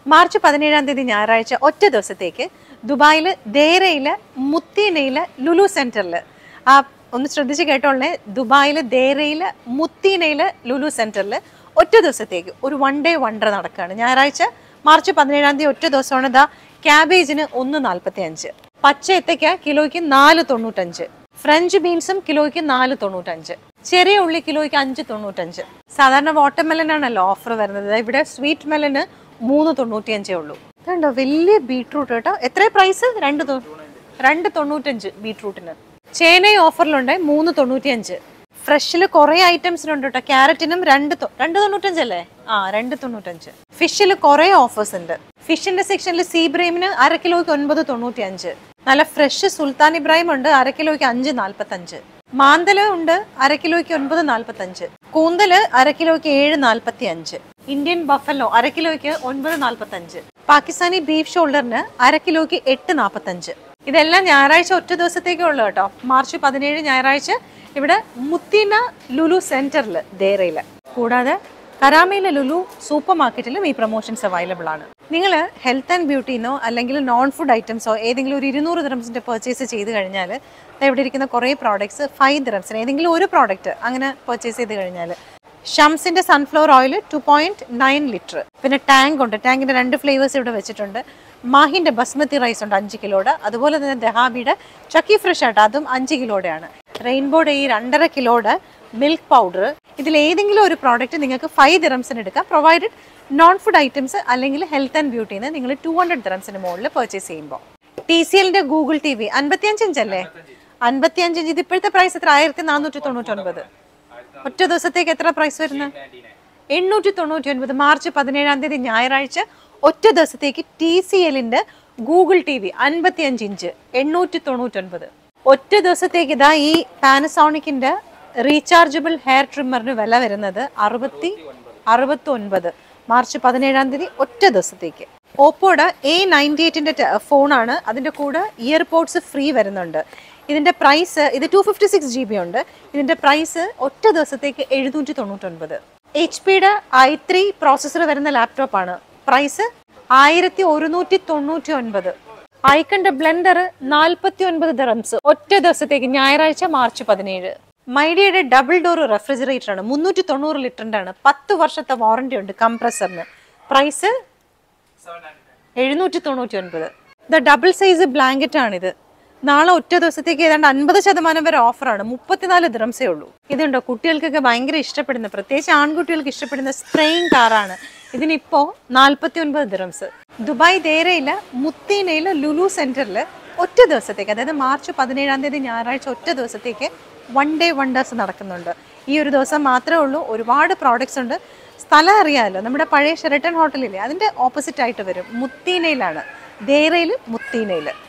March പതിനേഴാം തീയതി ഞായറാഴ്ച ഒറ്റ ദിവസത്തേക്ക് ദുബായിൽ ദേരയിലെ മുത്തീനയിലെ ലുലു സെന്ററിൽ ആ ഒന്ന് ശ്രദ്ധിച്ച് കേട്ടോളേ ദുബായിൽ ദേരയിലെ മുത്തീനയിലെ ലുലു സെന്ററിൽ ഒറ്റ ദിവസത്തേക്ക് ഒരു വൺ ഡേ വണ്ടർ നടക്കുകയാണ് ഞായറാഴ്ച മാർച്ച് പതിനേഴാം തീയതി ഒറ്റ ദിവസമാണ് ഇതാ ക്യാബേജിന് ഒന്ന് നാൽപ്പത്തി അഞ്ച് പച്ച എത്തയ്ക്ക കിലോയ്ക്ക് നാല് തൊണ്ണൂറ്റഞ്ച് ഫ്രഞ്ച് ബീൻസും കിലോയ്ക്ക് നാല് തൊണ്ണൂറ്റഞ്ച് ചെറിയ ഉള്ളി കിലോയ്ക്ക് അഞ്ച് തൊണ്ണൂറ്റഞ്ച് സാധാരണ വാട്ടർമെലൻ ആണല്ലോ ഓഫർ വരുന്നത് ദാ ഇവിടെ സ്വീറ്റ് മെലന് മൂന്ന് തൊണ്ണൂറ്റിയഞ്ചേ ഉള്ളൂ കണ്ടോ വലിയ ബീട്രൂട്ട് കേട്ടോ എത്ര പ്രൈസ് രണ്ട് തൊ- രണ്ട് തൊണ്ണൂറ്റഞ്ച് ബീട്രൂട്ടിന് ചേനയും ഓഫറിലുണ്ട് മൂന്ന് തൊണ്ണൂറ്റിയഞ്ച് ഫ്രഷിൽ കുറേ ഐറ്റംസിനുണ്ട് കേട്ടോ ക്യാരറ്റിനും രണ്ട് തൊ- രണ്ട് തൊണ്ണൂറ്റഞ്ചല്ലേ ആ രണ്ട് തൊണ്ണൂറ്റഞ്ച് ഫിഷിൽ കുറേ ഓഫേഴ്സ് ഉണ്ട് ഫിഷിന്റെ സെക്ഷനിൽ സീബ്രൈമിന് അര കിലോയ്ക്ക് ഒൻപത് തൊണ്ണൂറ്റി അഞ്ച് നല്ല ഫ്രഷ് സുൽത്താൻ ഇബ്രാഹിം ഉണ്ട് അര കിലോയ്ക്ക് അഞ്ച് നാൽപ്പത്തഞ്ച് മാന്തല് ഉണ്ട് അര കിലോയ്ക്ക് ഒൻപത് നാൽപ്പത്തഞ്ച് കൂന്തല് അര കിലോയ്ക്ക് ഏഴ് നാൽപ്പത്തി അഞ്ച് ഇന്ത്യൻ ബഫല്ലോ അര കിലോയ്ക്ക് ഒൻപത് നാൽപ്പത്തഞ്ച് പാകിസ്ഥാനി ബീഫ് ഷോൾഡറിന് അര കിലോയ്ക്ക് എട്ട് നാൽപ്പത്തഞ്ച് ഇതെല്ലാം ഞായറാഴ്ച ഒറ്റ ദിവസത്തേക്കേ ഉള്ളൂ കേട്ടോ മാർച്ച് പതിനേഴ് ഞായറാഴ്ച ഇവിടെ മുത്തിന ലുലു സെന്ററിൽ ദേറയിൽ കൂടാതെ കരാമയിലെ ലുലു സൂപ്പർ മാർക്കറ്റിലും ഈ പ്രൊമോഷൻസ് അവൈലബിൾ ആണ് നിങ്ങൾ ഹെൽത്ത് ആൻഡ് ബ്യൂട്ടിന്നോ അല്ലെങ്കിൽ നോൺ ഫുഡ് ഐറ്റംസോ ഏതെങ്കിലും ഒരു ഇരുന്നൂറ് ദിറംസിന്റെ പർച്ചേസ് ചെയ്ത് കഴിഞ്ഞാൽ ഇവിടെ ഇരിക്കുന്ന കുറേ പ്രോഡക്ട്സ് ഫൈവ് ദിറംസിന് ഏതെങ്കിലും ഒരു പ്രോഡക്റ്റ് അങ്ങനെ പർച്ചേസ് ചെയ്ത് കഴിഞ്ഞാൽ ഷംസിന്റെ sunflower oil two point nine litre പിന്നെ ടാങ്ക് ഉണ്ട് ടാങ്കിന്റെ രണ്ട് ഫ്ലേവേഴ്സ് ഇവിടെ വെച്ചിട്ടുണ്ട് മാഹിന്റെ ബസ്മതി റൈസ് ഉണ്ട് അഞ്ച് കിലോയുടെ അതുപോലെ തന്നെ ദഹാബിയുടെ ചക്കി ഫ്രഷ് ആയിട്ട് അതും അഞ്ച് കിലോയുടെയാണ് റെയിൻബോയുടെ ഈ രണ്ടര കിലോയുടെ മിൽക്ക് പൗഡർ ഇതിൽ ഏതെങ്കിലും ഒരു പ്രോഡക്റ്റ് നിങ്ങൾക്ക് ഫൈവ് ദിറംസിന് എടുക്കാം പ്രൊവൈഡഡ് നോൺ ഫുഡ് ഐറ്റംസ് അല്ലെങ്കിൽ ഹെൽത്ത് ആൻഡ് ബ്യൂട്ടിന്ന് നിങ്ങൾ ടു ഹൺഡ്രഡ് ദിറംസിന് മുകളിൽ പർച്ചേസ് ചെയ്യുമ്പോൾ ടി സി എല്ലിന്റെ ഗൂഗിൾ ടി വി അൻപത്തിയഞ്ച് ഇഞ്ചല്ലേ അൻപത്തിയഞ്ച് ഇഞ്ച് ഇത് ഇപ്പോഴത്തെ പ്രൈസ് എത്ര ആയിരത്തി നാനൂറ്റി തൊണ്ണൂറ്റൊൻപത് ഒറ്റ ദിവസത്തേക്ക് എത്ര പ്രൈസ് വരുന്നത് എണ്ണൂറ്റി തൊണ്ണൂറ്റി ഒൻപത് മാർച്ച് പതിനേഴാം തീയതി ഞായറാഴ്ച ഒറ്റ ദിവസത്തേക്ക് ടി സി എല്ലിന്റെ ഗൂഗിൾ ടി വി അൻപത്തിയഞ്ച് ഇഞ്ച് എണ്ണൂറ്റി തൊണ്ണൂറ്റൊൻപത് ഒറ്റ ദിവസത്തേക്ക് ഇതാ ഈ പാനസോണിക്കിന്റെ റീചാർജബിൾ ഹെയർ ട്രിമ്മറിന് വില വരുന്നത് അറുപത്തി അറുപത്തി ഒൻപത് മാർച്ച് പതിനേഴാം തീയതി ഒറ്റ ദിവസത്തേക്ക് ഓപ്പോയുടെ എ നയൻറ്റി എയ്റ്റിന്റെ ഫോണാണ് അതിന്റെ കൂടെ ഇയർപോഡ്സ് ഫ്രീ വരുന്നുണ്ട് ഇതിന്റെ പ്രൈസ് ഇത് two fifty six G B ഉണ്ട് ഇതിന്റെ പ്രൈസ് ഒറ്റ ദിവസത്തേക്ക് എഴുന്നൂറ്റി തൊണ്ണൂറ്റൊൻപത് എച്ച് പിയുടെ ഐ ത്രീ പ്രോസസ്സർ വരുന്ന ലാപ്ടോപ്പാണ് പ്രൈസ് ആയിരത്തി ഒരുന്നൂറ്റി തൊണ്ണൂറ്റി ഒൻപത് ഐക്കണ്ട ബ്ലെൻഡർ നാൽപ്പത്തി ഒൻപത് ദറംസ് ഒറ്റ ദിവസത്തേക്ക് ഞായറാഴ്ച മാർച്ച് പതിനേഴ് മൈഡിയയുടെ ഡബിൾ ഡോർ റെഫ്രിജറേറ്റർ ആണ് മുന്നൂറ്റി തൊണ്ണൂറ് ലിറ്ററിന്റെ ആണ് പത്ത് വർഷത്തെ വാറണ്ടി ഉണ്ട് കംപ്രസറിന് പ്രൈസ് എഴുന്നൂറ്റി തൊണ്ണൂറ്റി ഒൻപത് ദ ഡബിൾ സൈസ് ബ്ലാങ്കറ്റ് ആണിത് നാളെ ഒറ്റ ദിവസത്തേക്ക് ഏതാണ്ട് അൻപത് ശതമാനം വരെ ഓഫറാണ് മുപ്പത്തിനാല് ദിറംസേ ഉള്ളൂ ഇതുണ്ടോ കുട്ടികൾക്കൊക്കെ ഭയങ്കര ഇഷ്ടപ്പെടുന്ന പ്രത്യേകിച്ച് ആൺകുട്ടികൾക്ക് ഇഷ്ടപ്പെടുന്ന സ്പ്രേയിങ് കാറാണ് ഇതിനിപ്പോ നാൽപ്പത്തി ഒൻപത് ദിറംസ് ദുബായ് ദേരയിലെ മുത്തീനയിലെ ലുലു സെന്ററിൽ ഒറ്റ ദിവസത്തേക്ക് അതായത് മാർച്ച് പതിനേഴാം തീയതി ഞായറാഴ്ച ഒറ്റ ദിവസത്തേക്ക് വൺ ഡേ വണ്ടേഴ്സ് നടക്കുന്നുണ്ട് ഈ ഒരു ദിവസം മാത്രമേ ഉള്ളൂ ഒരുപാട് പ്രോഡക്റ്റ്സ് ഉണ്ട് സ്ഥലം അറിയാമല്ലോ നമ്മുടെ പഴയ ഷെറട്ടൺ ഹോട്ടലില്ലേ അതിൻ്റെ ഓപ്പോസിറ്റ് ആയിട്ട് വരും മുത്തീനയിലാണ് ദേരയിൽ മുത്തീനയിൽ